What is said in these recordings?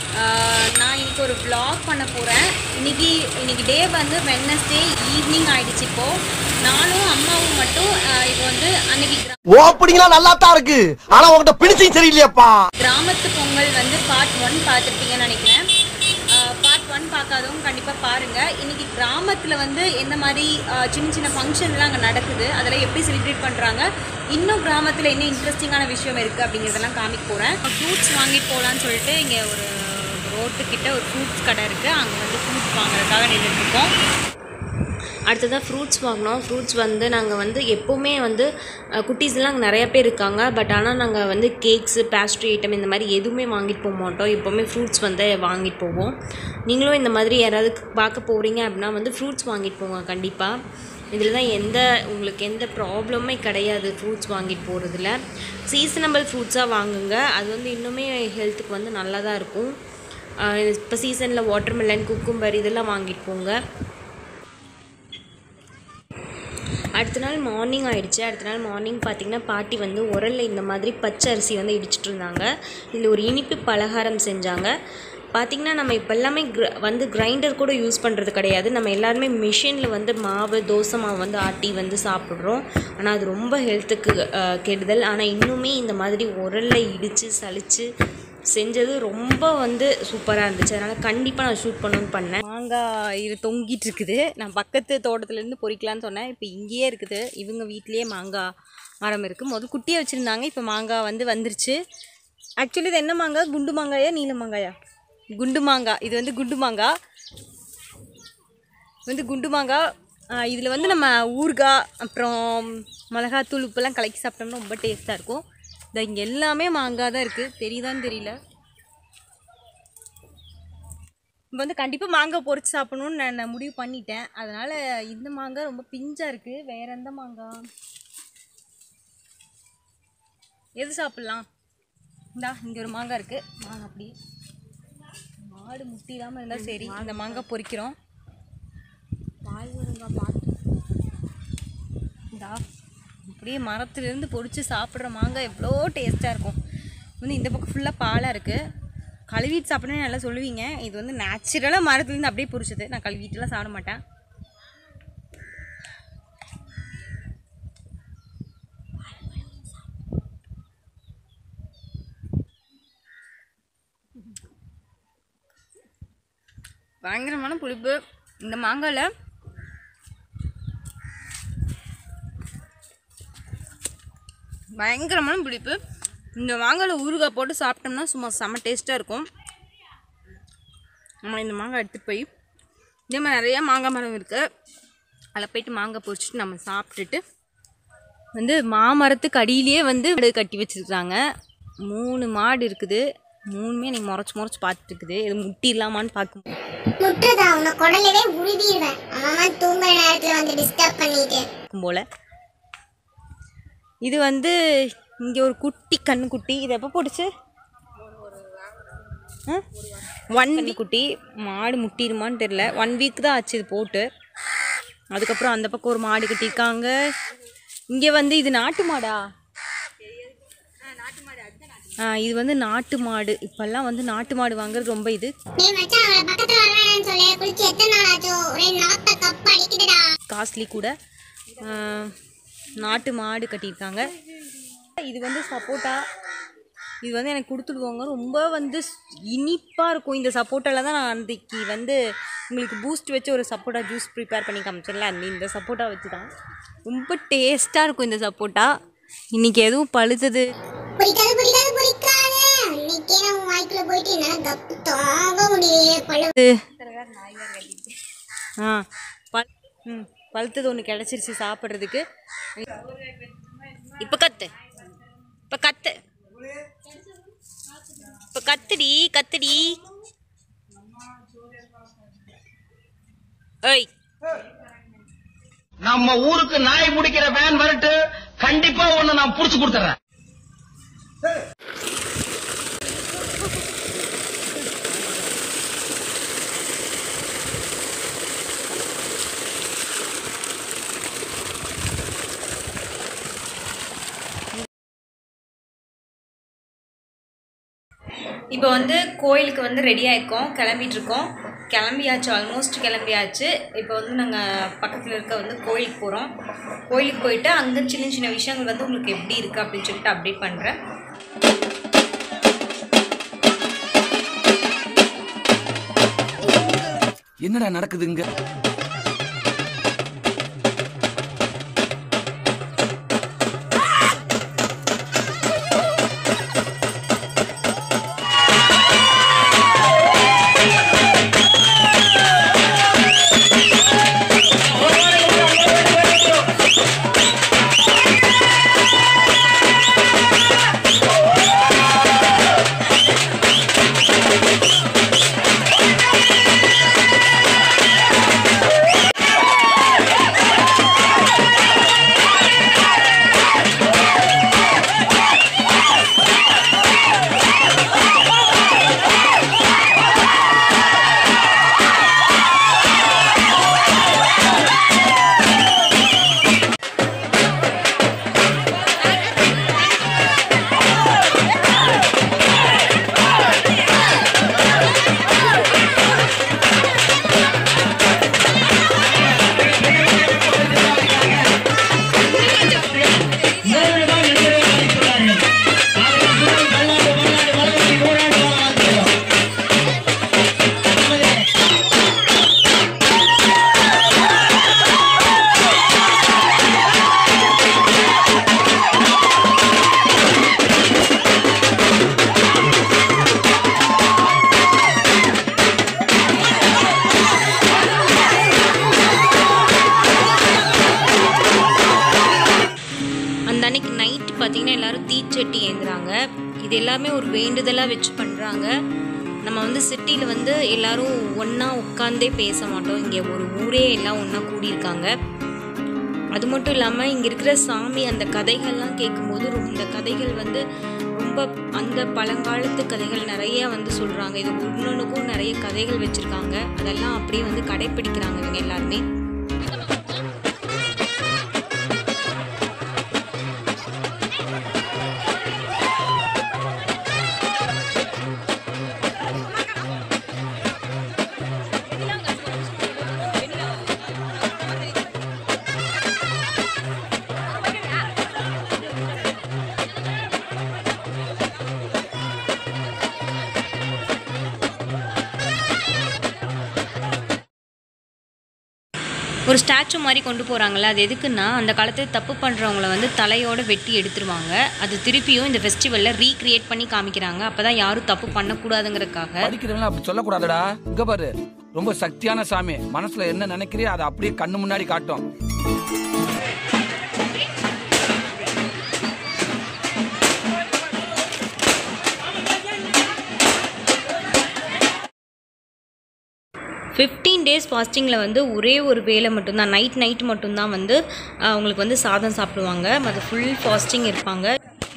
ஆஹ் நான் இன்னைக்கு ஒரு vlog பண்ண போகிறேன் இன்னைக்கு இன்னைக்கு டே வந்து வெட்னஸ்டே ஈவினிங் ஆயிடுச்சு இப்போ நானும் அம்மாவும் மட்டும் ஆஹ் இப்போ வந்து அன்னைக்கு கிரா- ஓப்பனிங்லாம் நல்லா தான் இருக்கு ஆனா உங்ககிட்ட பிடிச்சும் சரியில்லையாப்பா கிராமத்து பொங்கல் வந்து பார்ட் ஒன் பார்த்துருப்பீங்கன்னு நினைக்கிறேன் பார்ட் ஒன் பார்க்காதவங்க கண்டிப்பாக பாருங்கள் இன்னைக்கு கிராமத்தில் வந்து எந்த மாதிரி ஆஹ் சின்ன சின்ன ஃபங்க்ஷன்லாம் அங்கே நடக்குது அதெல்லாம் எப்படி செலிப்ரேட் பண்ணுறாங்க இன்னும் கிராமத்தில் என்ன இன்ட்ரெஸ்டிங்கான விஷயம் இருக்குது அப்படிங்கிறதெல்லாம் காமிக்க போகிறேன் ஃப்ரூட்ஸ் வாங்கிட்டு போகலான்னு சொல்லிட்டு இங்கே ஒரு ரோட்டுக்கிட்ட ஒரு ஃப்ரூட்ஸ் கடை இருக்குது அங்கே வந்து ஃப்ரூட்ஸ் வாங்குறதுக்காக நின்றுட்டுருக்கோம் அடுத்ததாக ஃப்ரூட்ஸ் வாங்கினோம் ஃப்ரூட்ஸ் வந்து நாங்கள் வந்து எப்போவுமே வந்து அஹ், குட்டீஸ்லாம் அங்கே நிறைய பேர் இருக்காங்க பட் ஆனால் நாங்கள் வந்து கேக்ஸு பேஸ்ட்ரி ஐட்டம் இந்த மாதிரி எதுவுமே வாங்கிட்டு போக மாட்டோம் எப்போவுமே ஃப்ரூட்ஸ் வந்து வாங்கிட்டு போவோம் நீங்களும் இந்த மாதிரி யாராவது பார்க்க போகிறீங்க அப்படின்னா வந்து ஃப்ரூட்ஸ் வாங்கிட்டு போங்க கண்டிப்பாக இதில் தான் எந்த உங்களுக்கு எந்த ப்ராப்ளமே கிடையாது ஃப்ரூட்ஸ் வாங்கிட்டு போகிறதுல சீசனபிள் ஃப்ரூட்ஸாக வாங்குங்க அது வந்து இன்னுமே ஹெல்த்துக்கு வந்து நல்லா தான் இருக்கும் இப்போ சீசனில் வாட்டர்மெலன் குக்கும்பர் இதெல்லாம் வாங்கிட்டு போங்க அடுத்த நாள் மார்னிங் ஆயிடுச்சு அடுத்த நாள் மார்னிங் பார்த்தீங்கன்னா பாட்டி வந்து உரலில் இந்த மாதிரி பச்சை அரிசி வந்து இடிச்சிட்டு இருந்தாங்க இதில் ஒரு இனிப்பு பலகாரம் செஞ்சாங்க பார்த்திங்கன்னா நம்ம இப்போ எல்லாமே gr- வந்து கிரைண்டர் கூட யூஸ் பண்ணுறது கிடையாது நம்ம எல்லாருமே மிஷினில் வந்து மாவு தோசை மாவு வந்து ஆட்டி வந்து சாப்பிட்றோம் ஆனால் அது ரொம்ப ஹெல்த்துக்கு கெடுதல் ஆனால் இன்னுமே இந்த மாதிரி உரலில் இடித்து சலித்து செஞ்சது ரொம்ப வந்து சூப்பராக இருந்துச்சு அதனால் கண்டிப்பாக நான் ஷூட் பண்ணணும்னு பண்ணேன் மாங்காய் இது தொங்கிட்டு இருக்குது நான் பக்கத்து தோட்டத்துலேருந்து பொறிக்கலான்னு சொன்னேன் இப்போ இங்கேயே இருக்குது இவங்க வீட்லேயே மாங்காய் மரம் இருக்குது முதல் குட்டியாக வச்சுருந்தாங்க இப்போ மாங்காய் வந்து வந்துருச்சு ஆக்சுவலி இது என்ன மாங்காய் குண்டு மாங்காயா நீல மாங்காயா குண்டு மாங்காய் இது வந்து குண்டு மாங்காய் இது வந்து குண்டு மாங்காய் இதில் வந்து நம்ம ஊறுகாய் அப்புறம் மிளகாத்தூள் உப்பெல்லாம் கலக்கி சாப்பிட்டோம்னா ரொம்ப டேஸ்ட்டாக இருக்கும் இந்த இங்கே எல்லாமே மாங்காய் தான் இருக்குது தெரியுதான்னு தெரியல இப்போ வந்து கண்டிப்பாக மாங்காய் பொரிச்சு சாப்பிடணும்னு நான் நான் முடிவு பண்ணிட்டேன் அதனால் இந்த மாங்காய் ரொம்ப பிஞ்சாக இருக்குது வேற எந்த மாங்காய் எது சாப்பிட்லாம் இந்தா இங்கே ஒரு மாங்காய் இருக்குது மாங்காய் அப்படியே மாடு முட்டிடாமல் இருந்தால் சரி இந்த மாங்காய் பொரிக்கிறோம் இந்தா அப்படியே மரத்துலேருந்து பொரிச்சு சாப்பிட்ற மாங்காய் எவ்வளோ டேஸ்ட்டாக இருக்கும் வந்து இந்த பக்கம் ஃபுல்லாக பாலாக இருக்குது கழுவிட்டு சாப்பிடணும்னு நல்லா சொல்லுவீங்க இது வந்து நேச்சுரலாக மரத்துலேருந்து அப்படியே பொரிச்சது நான் கழுவிட்டுலாம் சாப்பிட மாட்டேன் பயங்கரமான புளிப்பு இந்த மாங்காயில் பயங்கரமான புளிப்பு இந்த மாங்காயில் ஊறுகாய் போட்டு சாப்பிட்டோம்னா சும்மா செம்ம டேஸ்ட்டாக இருக்கும் நம்ம இந்த மாங்காய் எடுத்துகிட்டு போய் இதே மாதிரி நிறையா மாங்காய் மரம் இருக்குது அதில் போயிட்டு மாங்காய் பொரிச்சிட்டு நம்ம சாப்பிட்டுட்டு வந்து மாமரத்துக்கு அடியிலேயே வந்து மாடு கட்டி வச்சுருக்காங்க மூணு மாடு இருக்குது மூணுமே எனக்கு முறைச்சி முறைச்சி பார்த்துட்டு இருக்குது இது முட்டி இல்லாமான்னு பார்க்கும் முட்டுதா உன்னை குடலவே உருவிடுவேன் அவன் தூங்குற நேரத்துல வந்து டிஸ்டர்ப் பண்ணிட்டு போல் இது வந்து இங்கே ஒரு குட்டி கண்ணு குட்டி இது எப்போ போட்டுச்சு ஒன் வீக் குட்டி மாடு முட்டிடுமான்னு தெரில ஒன் வீக் தான் ஆச்சு இது போட்டு அதுக்கப்புறம் அந்த பக்கம் ஒரு மாடு கட்டியிருக்காங்க இங்கே வந்து இது நாட்டு மாடா ஆ இது வந்து நாட்டு மாடு இப்போல்லாம் வந்து நாட்டு மாடு வாங்குறது ரொம்ப இது நீ மச்சான் அவளை பக்கத்துல வர வேணாம்னு சொல்லி குளிச்சு எத்தனை நாள் ஆச்சோ ஒரே நாத்த கப் அடிக்குதுடா காஸ்ட்லி கூட ஆ, நாட்டு மாடு கட்டியிருக்காங்க இது வந்து சப்போட்டா இது வந்து எனக்கு கொடுத்துடுவாங்க ரொம்ப வந்து இனிப்பாக இருக்கும் இந்த சப்போட்டாவில் தான் நான் அன்றைக்கி வந்து உங்களுக்கு பூஸ்ட் வச்சு ஒரு சப்போட்டா ஜூஸ் ப்ரிப்பேர் பண்ணி காமிச்சேன்ல அந்த இந்த சப்போட்டா வச்சு தான் ரொம்ப டேஸ்ட்டாக இருக்கும் இந்த சப்போட்டா இன்றைக்கி எதுவும் பழுத்தது பிடிக்காது பிடிக்காது பிடிக்காது இன்னைக்கே நான் உன் வாய்க்குள்ள போயிட்டு என்னால கப்பு தாங்க முடியலையே பழு ஆ பல் ம் பழுத்தது ஒன்று கிடச்சிருச்சு சாப்பிட்றதுக்கு இப்போ கத்து இப்போ கத்து இப்போ கத்துடி கத்துடி ஏய் நம்ம ஊருக்கு நாய் முடிக்கிற வேன் வரட்டு கண்டிப்பா ஒண்ணு நான் புடிச்சு கொடுத்துறேன் இப்போ வந்து கோயிலுக்கு வந்து ரெடியாக இருக்கோம் கிளம்பிட்டு இருக்கோம் கிளம்பியாச்சு ஆல்மோஸ்ட் கிளம்பியாச்சு இப்போ வந்து நாங்கள் பக்கத்தில் இருக்க வந்து கோயிலுக்கு போகிறோம் கோயிலுக்கு போயிட்டு அங்கே சின்ன சின்ன விஷயங்கள் வந்து உங்களுக்கு எப்படி இருக்குது அப்படின்னு சொல்லிட்டு அப்டேட் பண்ணுறேன் என்னடா நடக்குதுங்க அந்த அன்னைக்கு நைட் பார்த்தீங்கன்னா எல்லாரும் தீச்சட்டி ஏந்துறாங்க இது எல்லாமே ஒரு வேண்டுதலாக வச்சு பண்ணுறாங்க நம்ம வந்து சிட்டியில் வந்து எல்லாரும் ஒன்றா உட்காந்தே பேச மாட்டோம் இங்கே ஒரு ஊரே எல்லாம் ஒன்றா கூடியிருக்காங்க அது மட்டும் இல்லாமல் இங்கே இருக்கிற சாமி அந்த கதைகள்லாம் கேட்கும்போது ரொம்ப இந்த கதைகள் வந்து ரொம்ப அந்த பழங்காலத்து கதைகள் நிறைய வந்து சொல்கிறாங்க இது ஒன்னொன்றுக்கும் நிறைய கதைகள் வச்சுருக்காங்க அதெல்லாம் அப்படியே வந்து கடைப்பிடிக்கிறாங்க இவங்க எல்லாருமே ஒரு ஸ்டாச்சு மாதிரி கொண்டு போகிறாங்கல்ல அது எதுக்குன்னா அந்த காலத்தில் தப்பு பண்ணுறவங்கள வந்து தலையோட வெட்டி எடுத்துருவாங்க அது திருப்பியும் இந்த ஃபெஸ்டிவலில் ரீக்ரியேட் பண்ணி காமிக்கிறாங்க அப்போ தான் யாரும் தப்பு பண்ணக்கூடாதுங்கிறதுக்காக படிக்கிறவங்க அப்படி சொல்லக்கூடாதுடா இங்க பாரு ரொம்ப சக்தியான சாமி மனசுல என்ன நினைக்கிறியோ அதை அப்படியே கண்ணு முன்னாடி காட்டும் ஃபிஃப்டீன் டேஸ் ஃபாஸ்டிங்கில் வந்து ஒரே ஒரு வேளை மட்டும்தான் நைட் நைட் மட்டும்தான் வந்து ஆஹ், அவங்களுக்கு வந்து சாதம் சாப்பிடுவாங்க மற்ற ஃபுல் ஃபாஸ்டிங் இருப்பாங்க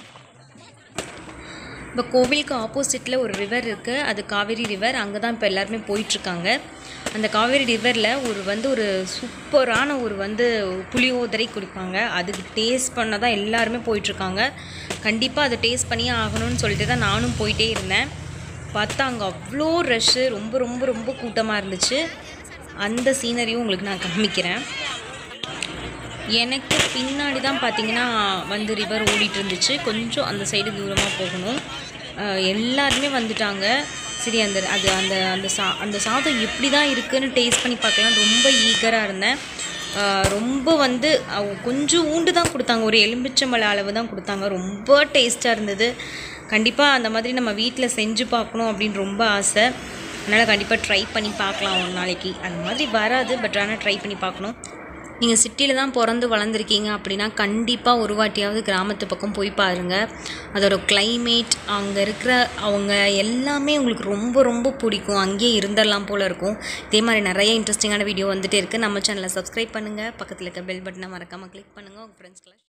இப்போ கோவிலுக்கு ஆப்போசிட்டில் ஒரு ரிவர் இருக்குது அது காவேரி ரிவர் அங்கே தான் இப்போ எல்லாருமே போயிட்டுருக்காங்க அந்த காவேரி ரிவரில் ஒரு வந்து ஒரு சூப்பரான ஒரு வந்து புளியோதரை குடிப்பாங்க அதுக்கு டேஸ்ட் பண்ண தான் எல்லாருமே போயிட்டுருக்காங்க கண்டிப்பாக அதை டேஸ்ட் பண்ணியே ஆகணும்னு சொல்லிட்டு தான் நானும் போயிட்டே இருந்தேன் பார்த்தா அங்கே அவ்வளோ ரஷ்ஷு ரொம்ப ரொம்ப ரொம்ப கூட்டமாக இருந்துச்சு அந்த சீனரியும் உங்களுக்கு நான் காமிக்கிறேன் எனக்கு பின்னாடி தான் பார்த்தீங்கன்னா வந்து ரிவர் ஓடிட்டு இருந்துச்சு கொஞ்சம் அந்த சைடு தூரமாக போகணும் அஹ் எல்லாருமே வந்துட்டாங்க சரி அந்த அது அந்த அந்த சா அந்த சாதம் எப்படி தான் இருக்குன்னு டேஸ்ட் பண்ணி பார்க்கலாம் ரொம்ப ஈகராக இருந்தேன் அஹ் ரொம்ப வந்து அவ கொஞ்சம் ஊண்டு தான் கொடுத்தாங்க ஒரு எலும்பிச்சம்பழ அளவு தான் கொடுத்தாங்க ரொம்ப டேஸ்ட்டாக இருந்தது கண்டிப்பாக அந்த மாதிரி நம்ம வீட்டில் செஞ்சு பார்க்கணும் அப்படின்னு ரொம்ப ஆசை அதனால் கண்டிப்பாக ட்ரை பண்ணி பார்க்கலாம் ஒரு நாளைக்கு அந்த மாதிரி வராது பட் ஆனால் ட்ரை பண்ணி பார்க்கணும் நீங்கள் சிட்டியில் தான் பிறந்து வளர்ந்துருக்கீங்க அப்படின்னா கண்டிப்பாக ஒரு வாட்டியாவது கிராமத்து பக்கம் போய் பாருங்கள் அதோட climate அங்கே இருக்கிற அவங்க எல்லாமே உங்களுக்கு ரொம்ப ரொம்ப பிடிக்கும் அங்கேயே இருந்துடலாம் போல் இருக்கும் இதே மாதிரி நிறைய இன்ட்ரெஸ்டிங்கான வீடியோ வந்துட்டே இருக்குது நம்ம சேனலை சப்ஸ்கிரைப் பண்ணுங்கள் பக்கத்தில் இருக்க பெல் பட்டனை மறக்காமல் கிளிக் பண்ணுங்கள் உங்கள் ஃப்ரெண்ட்ஸ்க்கெல்லாம்